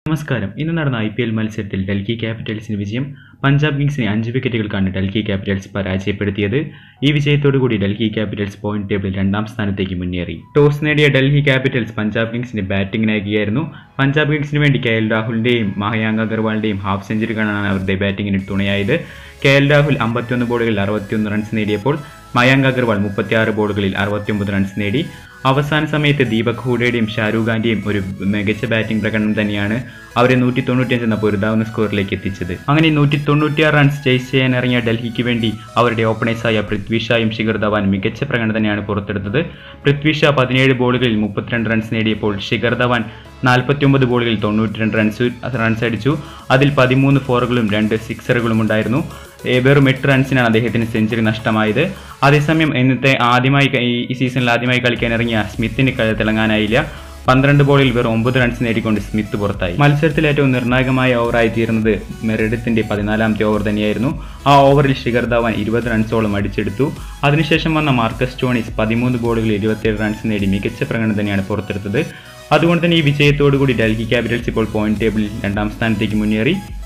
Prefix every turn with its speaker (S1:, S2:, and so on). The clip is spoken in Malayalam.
S1: നമസ്കാരം ഇന്ന് നടന്ന ഐ പി എൽ മത്സരത്തിൽ ഡൽഹി ക്യാപിറ്റൽസിന് വിജയം പഞ്ചാബ് കിങ്സിനെ അഞ്ച് വിക്കറ്റുകൾക്കാണ് ഡൽഹി ക്യാപിറ്റൽസ് പരാജയപ്പെടുത്തിയത് ഈ വിജയത്തോടുകൂടി ഡൽഹി ക്യാപിറ്റൽസ് പോയിന്റ് ടേബിളിൽ രണ്ടാം സ്ഥാനത്തേക്ക് മുന്നേറി ടോസ് നേടിയ ഡൽഹി ക്യാപിറ്റൽസ് പഞ്ചാബ് കിങ്സിന് ബാറ്റിംഗ് നൽകുകയായിരുന്നു പഞ്ചാബ് കിങ്സിന് വേണ്ടി കെ എൽ രാഹുലിന്റെയും മഹയാങ്ക് അഗർവാളിന്റെയും ഹാഫ് സെഞ്ചുറി കാണാനാണ് അവരുടെ ബാറ്റിംഗിന് തുണയായത് കെ എൽ രാഹുൽ അമ്പത്തിയൊന്ന് ബോളുകളിൽ അറുപത്തിയൊന്ന് റൺസ് നേടിയപ്പോൾ മയാങ്ക് അഗർവാൾ മുപ്പത്തിയാറ് ബോളുകളിൽ അറുപത്തിയൊമ്പത് റൺസ് നേടി അവസാന സമയത്ത് ദീപക് ഹൂഡയുടെയും ഷാരൂഖ് ഖാന്റെയും ഒരു മികച്ച ബാറ്റിംഗ് പ്രകടനം തന്നെയാണ് അവരെ നൂറ്റി തൊണ്ണൂറ്റിയഞ്ച് എന്ന പൊരുതാവുന്ന സ്കോറിലേക്ക് എത്തിച്ചത് അങ്ങനെ നൂറ്റി തൊണ്ണൂറ്റിയാറ് റൺസ് ചേസ് ചെയ്യാൻ ഇറങ്ങിയ ഡൽഹിക്ക് വേണ്ടി അവരുടെ ഓപ്പണേഴ്സായ പൃഥ്വി ഷായും ശിഖർ ധവാൻ മികച്ച പ്രകടനം തന്നെയാണ് പുറത്തെടുത്തത് പൃഥ്വി ഷാ പതിനേഴ് ബോളുകളിൽ മുപ്പത്തിരണ്ട് റൺസ് നേടിയപ്പോൾ ശിഖർ ധവാൻ നാൽപ്പത്തിയൊമ്പത് ബോളുകളിൽ തൊണ്ണൂറ്റി രണ്ട് റൺസ് റൺസ് അടിച്ചു അതിൽ പതിമൂന്ന് ഫോറുകളും രണ്ട് സിക്സറുകളും ഉണ്ടായിരുന്നു ഏ, വെറും എട്ട് റൺസിനാണ് അദ്ദേഹത്തിന് സെഞ്ചുറി നഷ്ടമായത് അതേസമയം ഇന്നത്തെ ആദ്യമായി ക- ഈ സീസണിൽ ആദ്യമായി കളിക്കാൻ ഇറങ്ങിയ സ്മിത്തിന് ക- തിളങ്ങാനായില്ല പന്ത്രണ്ട് ബോളിൽ വെറും ഒമ്പത് റൺസ് നേടിക്കൊണ്ട് സ്മിത്ത് പുറത്തായി മത്സരത്തിൽ ഏറ്റവും നിർണായകമായ ഓവറായി തീർന്നത് മെറിഡത്തിന്റെ പതിനാലാമത്തെ ഓവർ തന്നെയായിരുന്നു ആ ഓവറിൽ ശിഖർ ധവാൻ ഇരുപത് റൺസോളം അടിച്ചെടുത്തു അതിനുശേഷം വന്ന മാർക്കസ് ടോണിസ് പതിമൂന്ന് ബോളുകളിൽ ഇരുപത്തിയേഴ് റൺസ് നേടി മികച്ച പ്രകടനം തന്നെയാണ് പുറത്തെടുത്തത് അതുകൊണ്ട് തന്നെ ഈ വിജയത്തോടുകൂടി ഡൽഹി ക്യാപിറ്റൽസ് ഇപ്പോൾ പോയിന്റ് ടേബിളിൽ രണ്ടാം സ്ഥാനത്തേക്ക് മുന്നേറി